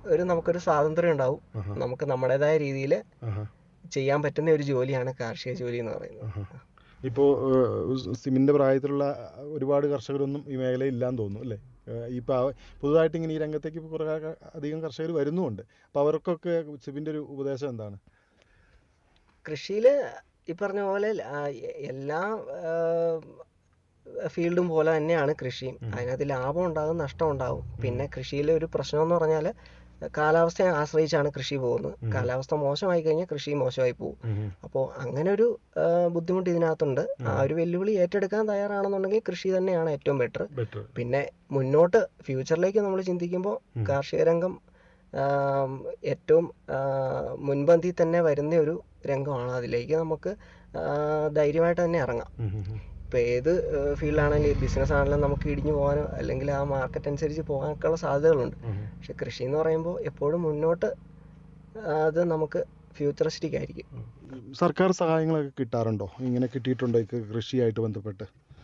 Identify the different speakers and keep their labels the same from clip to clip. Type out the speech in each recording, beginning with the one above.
Speaker 1: ഒരു നമുക്കൊരു സ്വാതന്ത്ര്യം ഉണ്ടാവും
Speaker 2: ആഹാ.
Speaker 1: നമുക്ക് നമ്മുടേതായ രീതിയിൽ
Speaker 2: ആഹാ.
Speaker 1: ചെയ്യാൻ പറ്റുന്ന ഒരു ജോലിയാണ് കാർഷിക ജോലി എന്ന് പറയുന്നത്
Speaker 2: ആഹാ. ഇപ്പോ ഏഹ്, സിമിന്റെ പ്രായത്തിലുള്ള ഒരുപാട് കർഷകരൊന്നും ഈ മേഖലയിൽ ഇല്ലാന്ന് തോന്നുന്നു അല്ലേ ഏഹ്, ഇപ്പൊ ആ- പുതുതായിട്ട് ഇങ്ങനെ ഈ രംഗത്തേക്ക് ഇപ്പൊ കുറെ ക- അധികം കർഷകർ വരുന്നുമുണ്ട് അപ്പൊ അവർക്കൊക്കെ സിബിന്റെ ഒരു ഉപദേശം എന്താണ്
Speaker 1: കൃഷിയിൽ ഈ പറഞ്ഞ പോലെ ആ, എ- എല്ലാ ഫീൽഡും പോലെ തന്നെയാണ് കൃഷിയും അതിനകത്ത് ലാഭം ഉണ്ടാകും നഷ്ടം ഉണ്ടാകും പിന്നെ കൃഷിയിലെ ഒരു പ്രശ്നം എന്ന് പറഞ്ഞാൽ കാലാവസ്ഥയെ ആശ്രയിച്ചാണ് കൃഷി പോകുന്നത് കാലാവസ്ഥ മോശമായി കഴിഞ്ഞാൽ കൃഷി മോശമായി പോകും അപ്പോൾ അങ്ങനെ ഒരു ആ, ബുദ്ധിമുട്ട് ഇതിനകത്തുണ്ട് ആ ഒരു വെല്ലുവിളി ഏറ്റെടുക്കാൻ തയ്യാറാണെന്നുണ്ടെങ്കിൽ കൃഷി തന്നെയാണ് ഏറ്റവും ബെറ്റർ
Speaker 2: ബെറ്റർ
Speaker 1: പിന്നെ മുന്നോട്ട് ഫ്യൂച്ചറിലേക്ക് നമ്മൾ ചിന്തിക്കുമ്പോൾ കാർഷിക രംഗം ആം, ഏറ്റവും ആ, മുൻപന്തിയിൽ തന്നെ വരുന്ന ഒരു രംഗമാണ് അതിലേക്ക് നമുക്ക് ആ, ധൈര്യമായിട്ട് തന്നെ ഇറങ്ങാം ഇപ്പോൾ ഏത് ഫീൽഡാണെങ്കിലും ബിസിനസ് ആണെങ്കിലും നമുക്ക് ഇടിഞ്ഞു പോകാനോ അല്ലെങ്കിൽ ആ മാർക്കറ്റ് അനുസരിച്ച് പോകാനൊക്കെയുള്ള സാധ്യതകളുണ്ട് പക്ഷെ കൃഷി എന്ന് പറയുമ്പോൾ എപ്പോഴും മുന്നോട്ട് ആ, അത് നമുക്ക് ഫ്യൂച്ചറിസ്റ്റിക് ആയിരിക്കും
Speaker 2: സർക്കാർ സഹായങ്ങളൊക്കെ കിട്ടാറുണ്ടോ ഇങ്ങനെ കിട്ടിയിട്ടുണ്ടോ ഈ കൃഷിയായിട്ട് ബന്ധപ്പെട്ട്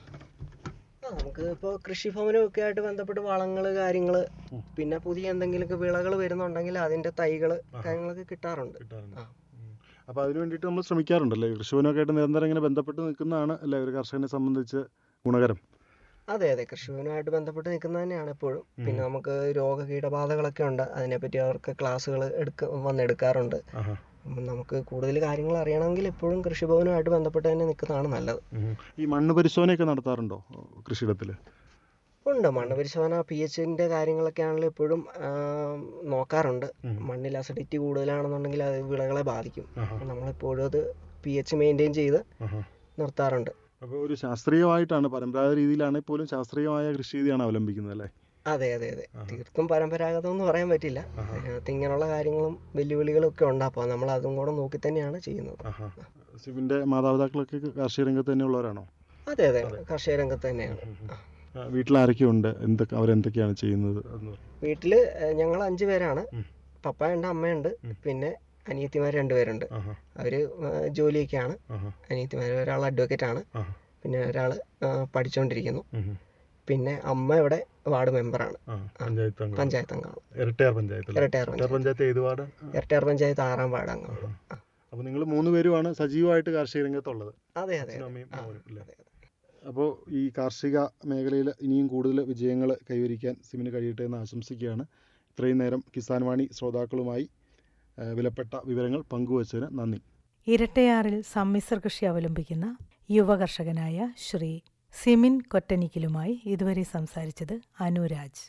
Speaker 1: ആ, നമുക്ക് ഇപ്പോൾ കൃഷിഭവനമൊക്കെ ആയിട്ട് ബന്ധപ്പെട്ട് വളങ്ങൾ കാര്യങ്ങൾ പിന്നെ പുതിയ എന്തെങ്കിലുമൊക്കെ വിളകൾ വരുന്നുണ്ടെങ്കിൽ അതിൻ്റെ തൈകൾ കാര്യങ്ങളൊക്കെ കിട്ടാറുണ്ട്
Speaker 2: കിട്ടാറുണ്ട്
Speaker 1: ആ.
Speaker 2: അപ്പോൾ അതിന് വേണ്ടിയിട്ട് നമ്മൾ ശ്രമിക്കാറുണ്ടല്ലേ കൃഷിഭവനൊക്കെ ആയിട്ട് നിരന്തരം ഇങ്ങനെ ബന്ധപ്പെട്ട് നിൽക്കുന്നതാണ് അല്ലേ ഒരു കർഷകനെ സംബന്ധിച്ച് ഗുണകരം
Speaker 1: അതെ അതെ കൃഷിഭവനുമായിട്ട് ബന്ധപ്പെട്ട് നിൽക്കുന്നത് തന്നെയാണ് എപ്പോഴും പിന്നെ നമുക്ക് രോഗ കീടബാധകളൊക്കെ ഉണ്ട് അതിനെപ്പറ്റി അവർക്ക് ക്ലാസ്സുകൾ എടുക്ക വന്നെടുക്കാറുണ്ട്
Speaker 2: ആഹാ.
Speaker 1: അപ്പം നമുക്ക് കൂടുതൽ കാര്യങ്ങൾ അറിയണമെങ്കിൽ എപ്പോഴും കൃഷിഭവനുമായിട്ട് ബന്ധപ്പെട്ട് തന്നെ നിൽക്കുന്നതാണ് നല്ലത്
Speaker 2: ഈ മണ്ണ് പരിശോധനയൊക്കെ നടത്താറുണ്ടോ കൃഷിയിടത്തിൽ
Speaker 1: ഉണ്ട് മണ്ണ് പരിശോധന പി എച്ചിൻ്റെ കാര്യങ്ങളൊക്കെ ആണെങ്കിലും എപ്പോഴും ആ, നോക്കാറുണ്ട് മണ്ണിൽ അസിഡിറ്റി കൂടുതലാണെന്നുണ്ടെങ്കിൽ അത് വിളകളെ ബാധിക്കും അപ്പം നമ്മളെപ്പോഴും അത് പി എച്ച് മെയിൻറ്റെയിൻ ചെയ്ത് നിർത്താറുണ്ട്
Speaker 2: അപ്പോൾ ഒരു ശാസ്ത്രീയമായിട്ടാണ് പരമ്പരാഗത രീതിയിലാണെങ്കിൽ പോലും ശാസ്ത്രീയമായ കൃഷി രീതിയാണ് അവലംബിക്കുന്നത് അല്ലേ
Speaker 1: അതെ അതെ അതെ തീർത്തും പരമ്പരാഗതം എന്ന് പറയാൻ പറ്റില്ല അതിനകത്ത് ഇങ്ങനെയുള്ള കാര്യങ്ങളും വെല്ലുവിളികളും ഒക്കെ ഉണ്ട് അപ്പോൾ നമ്മൾ അതും കൂടെ നോക്കി തന്നെയാണ് ചെയ്യുന്നത്
Speaker 2: സിബിന്റെ മാതാപിതാക്കളൊക്കെ കാർഷിക രംഗത്ത് തന്നെ ഉള്ളവരാണോ
Speaker 1: അതെ അതെ കാർഷിക രംഗത്ത് തന്നെയാണ് ആ.
Speaker 2: വീട്ടിൽ ആരൊക്കെയുണ്ട് എന്തൊക്കെ അവരെന്തൊക്കെയാണ് ചെയ്യുന്നത് എന്ന് പറ.
Speaker 1: വീട്ടില് ഏഹ്, ഞങ്ങൾ അഞ്ചു പേരാണ്
Speaker 2: ഉം.
Speaker 1: പപ്പയുണ്ട് അമ്മയുണ്ട് പിന്നെ അനിയത്തിമാർ രണ്ടുപേരുണ്ട്
Speaker 2: ആഹാ,
Speaker 1: അവര് ഏഹ്, ജോലിയൊക്കെയാണ്
Speaker 2: ആഹാ,
Speaker 1: അനിയത്തിമാർ ഒരാൾ അഡ്വക്കേറ്റ് ആണ്
Speaker 2: ആഹാ.
Speaker 1: പിന്നെ ഒരാൾ പഠിച്ചുകൊണ്ടിരിക്കുന്നു
Speaker 2: ഉം, ഉം.
Speaker 1: പിന്നെ അമ്മ ഇവിടെ വാർഡ് മെമ്പറാണ്
Speaker 2: ആ, പഞ്ചായത്ത് അംഗം
Speaker 1: പഞ്ചായത്ത് അംഗമാണ്
Speaker 2: ഇരട്ടയാർ പഞ്ചായത്ത് അല്ലേ?
Speaker 1: ഇരട്ടയാർ
Speaker 2: ഇരട്ടയാർ പഞ്ചായത്ത് ഏത് വാർഡ്
Speaker 1: ഇരട്ടയാർ പഞ്ചായത്ത് ആറാം വാർഡ് അംഗമാണ് ആ.
Speaker 2: അപ്പോൾ നിങ്ങൾ മൂന്ന് പേരുമാണ് സജീവമായിട്ട് കാർഷിക രംഗത്തുള്ളത്
Speaker 1: അതെ അതെ
Speaker 2: അച്ഛനും
Speaker 1: അതെ
Speaker 2: അമ്മയും
Speaker 1: ആ,
Speaker 2: മോനും അല്ലേ?
Speaker 1: അതെ, അതെ.
Speaker 2: അപ്പോൾ ഈ കാർഷിക മേഖലയിൽ ഇനിയും കൂടുതൽ വിജയങ്ങൾ കൈവരിക്കാൻ സിമിന് കഴിയട്ടെ എന്ന് ആശംസിക്കുകയാണ് ഇത്രയും നേരം കിസാൻ വാണി ശ്രോതാക്കളുമായി ആ, വിലപ്പെട്ട വിവരങ്ങൾ പങ്കുവച്ചതിന് നന്ദി
Speaker 3: ഇരട്ടയാറിൽ സമ്മിശ്ര കൃഷി അവലംബിക്കുന്ന യുവ കർഷകനായ ശ്രീ സിമിൻ കൊറ്റനിക്കലുമായി ഇതുവരെ സംസാരിച്ചത് അനുരാജ്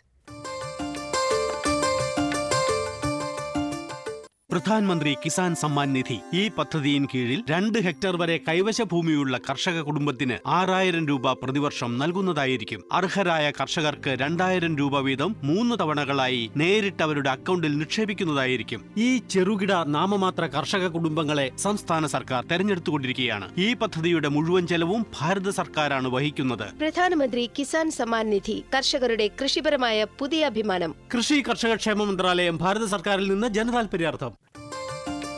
Speaker 4: പ്രധാൻമന്ത്രി കിസാൻ സമ്മാൻ നിധി ഈ പദ്ധതിയിൻ കീഴിൽ രണ്ട് ഹെക്ടർ വരെ കൈവശ ഭൂമിയുള്ള കർഷക കുടുംബത്തിന് ആറായിരം രൂപ പ്രതിവർഷം നൽകുന്നതായിരിക്കും അർഹരായ കർഷകർക്ക് രണ്ടായിരം രൂപ വീതം മൂന്ന് തവണകളായി നേരിട്ട് അവരുടെ അക്കൗണ്ടിൽ നിക്ഷേപിക്കുന്നതായിരിക്കും ഈ ചെറുകിട നാമമാത്ര കർഷക കുടുംബങ്ങളെ സംസ്ഥാന സർക്കാർ തെരഞ്ഞെടുത്തുകൊണ്ടിരിക്കുകയാണ് ഈ പദ്ധതിയുടെ മുഴുവൻ ചെലവും ഭാരത സർക്കാരാണ് വഹിക്കുന്നത്
Speaker 5: പ്രധാനമന്ത്രി കിസാൻ സമ്മാൻ നിധി കർഷകരുടെ കൃഷിപരമായ പുതിയ അഭിമാനം
Speaker 4: കൃഷി കർഷക ക്ഷേമ മന്ത്രാലയം ഭാരത സർക്കാരിൽ നിന്ന് ജനതാൽപര്യാർത്ഥം